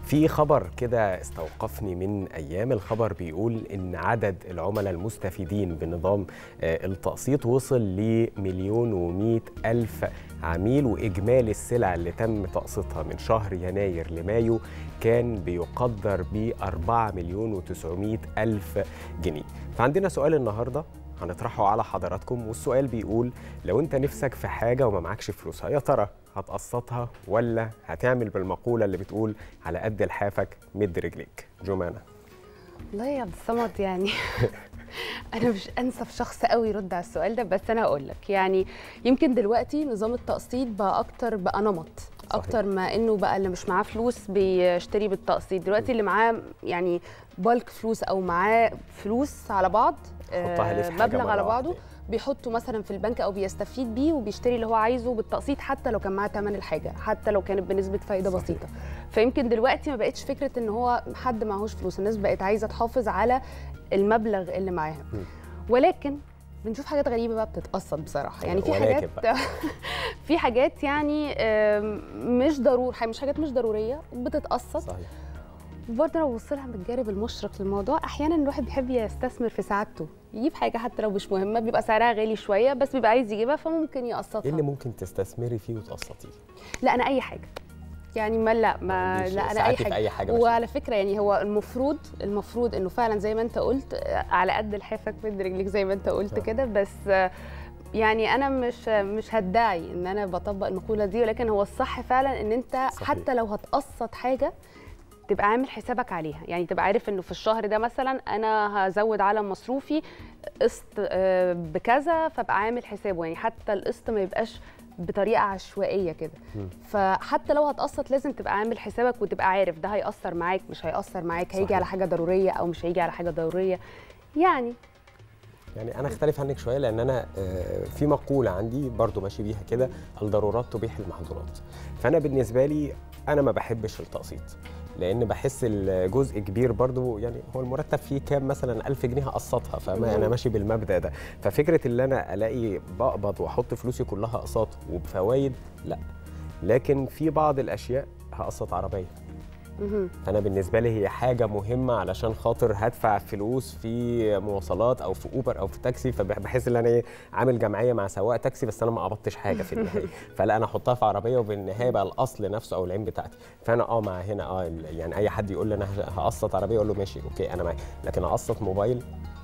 في خبر كده استوقفني من ايام الخبر بيقول ان عدد العملاء المستفيدين بنظام آه، التقسيط وصل لمليون ومئة الف عميل واجمالي السلع اللي تم تقسيطها من شهر يناير لمايو كان بيقدر ب 4 مليون و900 الف جنيه فعندنا سؤال النهارده هنطرحه على حضراتكم والسؤال بيقول لو انت نفسك في حاجه وما معكش فلوسها يا ترى هتقسطها ولا هتعمل بالمقوله اللي بتقول على قد لحافك مد رجليك جمانه والله يا عبد الصمد يعني انا مش انسب شخص قوي يرد على السؤال ده بس انا هقول لك يعني يمكن دلوقتي نظام التقسيط بقى اكتر بقى نمط اكتر ما انه بقى اللي مش معاه فلوس بيشتري بالتقسيط دلوقتي اللي معاه يعني بالك فلوس او معاه فلوس على بعض حطها ليه في حاجة مبلغ مرة على واحدة. بعضه بيحطه مثلا في البنك او بيستفيد بيه وبيشتري اللي هو عايزه بالتقسيط حتى لو كان معاه ثمن الحاجه حتى لو كانت بنسبه فايده صحيح. بسيطه فيمكن دلوقتي ما بقتش فكره ان هو حد معهوش فلوس الناس بقت عايزه تحافظ على المبلغ اللي معاها م. ولكن بنشوف حاجات غريبه بقى بتتقسط بصراحه يعني في ولكن حاجات بقى. في حاجات يعني آم، مش ضرور مش حاجات مش ضروريه بتتقسط صحيح وبرضه لو بص لها من الجانب المشرق للموضوع احيانا الواحد بيحب يستثمر في سعادته يجيب حاجه حتى لو مش مهمه بيبقى سعرها غالي شويه بس بيبقى عايز يجيبها فممكن يقسطها ايه اللي ممكن تستثمري فيه وتقسطيه لا انا اي حاجه يعني ما لا ما عنديش لا انا اي ساعاتي في حاجه اي حاجه بشتري. وعلى فكره يعني هو المفروض المفروض انه فعلا زي ما انت قلت آه، على قد لحافك مد رجليك زي ما انت قلت صح. كده بس آه، يعني انا مش مش هدعي ان انا بطبق المقوله دي ولكن هو الصح فعلا ان انت صحيح. حتى لو هتقسط حاجه تبقى عامل حسابك عليها يعني تبقى عارف انه في الشهر ده مثلا انا هزود على مصروفي قسط آه، بكذا فابقى عامل حسابه يعني حتى القسط ما يبقاش بطريقه عشوائيه كده مم. فحتى لو هتقسط لازم تبقى عامل حسابك وتبقى عارف ده هيأثر معاك مش هيأثر معاك هيجي صحيح. على حاجه ضروريه او مش هيجي على حاجه ضروريه يعني يعني انا اختلف عنك شويه لان انا آه، في مقوله عندي برضو ماشي بيها كده الضرورات تبيح المحظورات فانا بالنسبه لي انا ما بحبش التقسيط لان بحس الجزء كبير برضو يعني هو المرتب فيه كام مثلا 1000 جنيه هقسطها فما انا مم. ماشي بالمبدا ده ففكره ان انا الاقي بقبض واحط فلوسي كلها اقساط وبفوايد لا لكن في بعض الاشياء هقسط عربيه مهم. فانا بالنسبه لي هي حاجه مهمه علشان خاطر هدفع فلوس في مواصلات او في اوبر او في تاكسي فبحس ان انا ايه عامل جمعيه مع سواق تاكسي بس انا ما قبضتش حاجه في النهايه فلا انا احطها في عربيه وبالنهايه بقى الاصل نفسه او العين بتاعتي فانا اه مع هنا اه ال- يعني اي حد يقول لي انا هقسط عربيه اقول له ماشي اوكي انا معاك لكن اقسط موبايل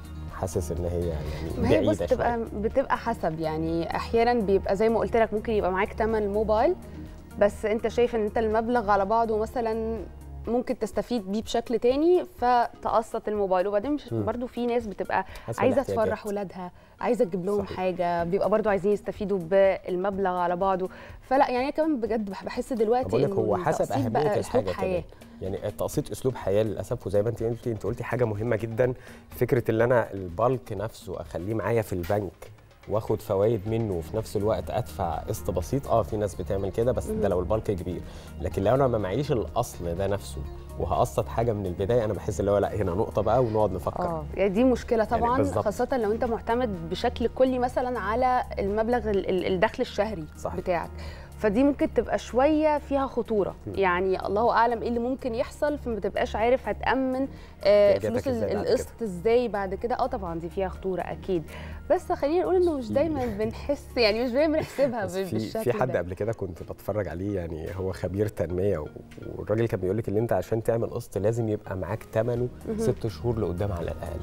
حاسس ان هي يعني ما هي بص بعيده بتبقى شويه بتبقى حسب يعني احيانا بيبقى زي ما قلت لك ممكن يبقى معاك ثمن الموبايل بس انت شايف ان انت المبلغ على بعضه مثلا ممكن تستفيد بيه بشكل تاني فتقسط الموبايل وبعدين مش مم. برضو في ناس بتبقى حسب عايزه الاحتياجات. تفرح ولادها عايزه تجيب لهم صحيح. حاجه بيبقى برضو عايزين يستفيدوا بالمبلغ على بعضه فلا يعني أنا كمان بجد بح- بحس دلوقتي بقول لك إنه هو حسب التقسيط بقى اهميه أسلوب الحاجه حياه كمان يعني التقسيط اسلوب حياه للاسف وزي ما انت قلتي انت قلتي حاجه مهمه جدا فكره ان انا البالك نفسه اخليه معايا في البنك واخد فوائد منه وفي نفس الوقت ادفع قسط بسيط اه في ناس بتعمل كده بس ده لو البالك كبير لكن لو انا ما معيش الاصل ده نفسه وهقسط حاجه من البدايه انا بحس اللي هو لا هنا نقطه بقى ونقعد نفكر اه يعني دي مشكله يعني طبعا بالظبط. خاصه لو انت معتمد بشكل كلي مثلا على المبلغ ال- ال- الدخل الشهري صح. بتاعك فدي ممكن تبقى شويه فيها خطوره يعني الله اعلم ايه اللي ممكن يحصل فما تبقاش عارف هتامن آه، احتياجاتك فلوس ال- إزاي بعد القسط ازاي بعد كده اه طبعا دي فيها خطوره اكيد بس خلينا نقول انه مش في- دايما بنحس يعني مش دايما بنحسبها بس ب- في بالشكل في حد ده. قبل كده كنت بتفرج عليه يعني هو خبير تنميه و- والراجل كان بيقول لك ان انت عشان تعمل قسط لازم يبقى معاك ثمنه ست شهور لقدام على الاقل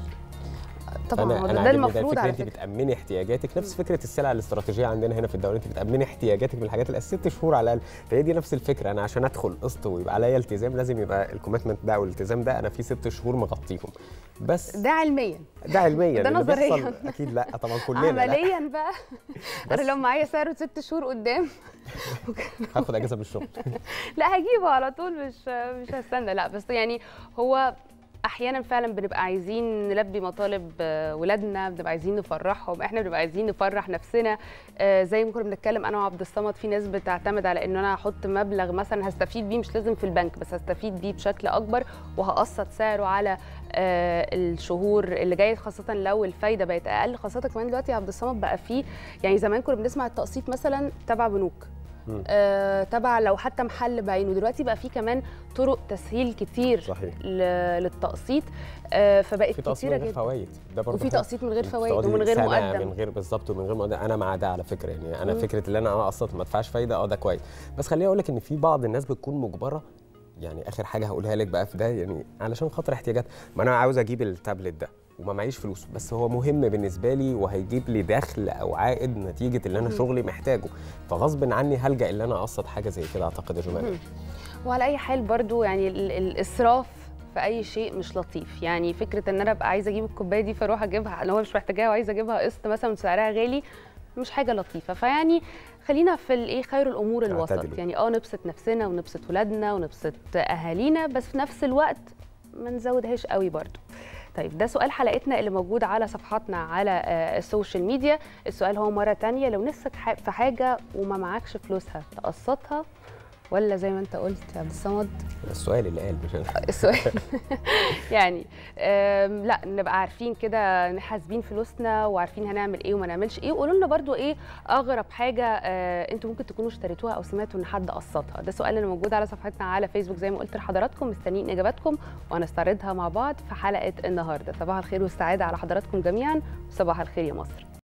طبعا هو ده, ده عاجبني المفروض الفكره على انت فكره بتامني احتياجاتك نفس فكره السلع الاستراتيجيه عندنا هنا في الدوله انت بتامني احتياجاتك من الحاجات اللي ست شهور على الاقل فهي دي نفس الفكره انا عشان ادخل قسط ويبقى عليا التزام لازم يبقى الكوميتمنت ده او الالتزام ده انا في ست شهور مغطيهم بس ده علميا ده علميا ده اللي نظرياً. بيحصل اكيد لا طبعا كلنا لا عمليا بقى انا لو معايا سعره ست شهور قدام هاخد اجازه من الشغل لا هجيبه على طول مش مش هستنى لا بس يعني هو احيانا فعلا بنبقى عايزين نلبي مطالب آه، ولادنا بنبقى عايزين نفرحهم احنا بنبقى عايزين نفرح نفسنا آه، زي ما كنا بنتكلم انا وعبد الصمد في ناس بتعتمد على ان انا هحط مبلغ مثلا هستفيد بيه مش لازم في البنك بس هستفيد بيه بشكل اكبر وهقسط سعره على آه، الشهور اللي جايه خاصه لو الفايده بقت اقل خاصه كمان دلوقتي يا عبد الصمد بقى فيه يعني زمان كنا بنسمع التقسيط مثلا تبع بنوك مم. آه تبع لو حتى محل بعينه دلوقتي بقى في كمان طرق تسهيل كتير صحيح ل- للتقسيط آه فبقت في تقسيط كتيره من غير جدا فوائد ده برضه وفي حلو. تقسيط من غير فوائد بتقعدي ومن غير سنة مقدم من غير بالظبط ومن غير مقدم انا مع ده على فكره يعني انا مم. فكره ان انا اقسط ما ادفعش فايده اه ده كويس بس خليني اقول لك ان في بعض الناس بتكون مجبره يعني اخر حاجه هقولها لك بقى في ده يعني علشان خاطر احتياجات ما انا عاوز اجيب التابلت ده وما معيش فلوس بس هو مهم بالنسبه لي وهيجيب لي دخل او عائد نتيجه اللي انا مم. شغلي محتاجه فغصب عني هلجا ان انا اقسط حاجه زي كده اعتقد يا جماعه مم. وعلى اي حال برضو يعني ال- الاسراف في اي شيء مش لطيف يعني فكره ان انا ابقى عايزه اجيب الكوبايه دي فاروح اجيبها لو مش محتاجاها وعايزه اجيبها قسط مثلا سعرها غالي مش حاجه لطيفه فيعني خلينا في الايه خير الامور الوسط اعتدلوا. يعني اه نبسط نفسنا ونبسط ولادنا ونبسط اهالينا بس في نفس الوقت ما نزودهاش قوي برضو طيب ده سؤال حلقتنا اللي موجود على صفحاتنا على آه، السوشيال ميديا السؤال هو مرة تانية لو نفسك ح- في حاجة وما معكش فلوسها تقسطها ولا زي ما انت قلت يا عبد الصمد السؤال اللي قال مش أنا. السؤال يعني آم، لا نبقى عارفين كده حاسبين فلوسنا وعارفين هنعمل ايه وما نعملش ايه وقولوا لنا برضو ايه اغرب حاجه آه، انتوا ممكن تكونوا اشتريتوها او سمعتوا ان حد قسطها ده سؤال اللي موجود على صفحتنا على فيسبوك زي ما قلت لحضراتكم مستنيين اجاباتكم وهنستعرضها مع بعض في حلقه النهارده صباح الخير والسعاده على حضراتكم جميعا وصباح الخير يا مصر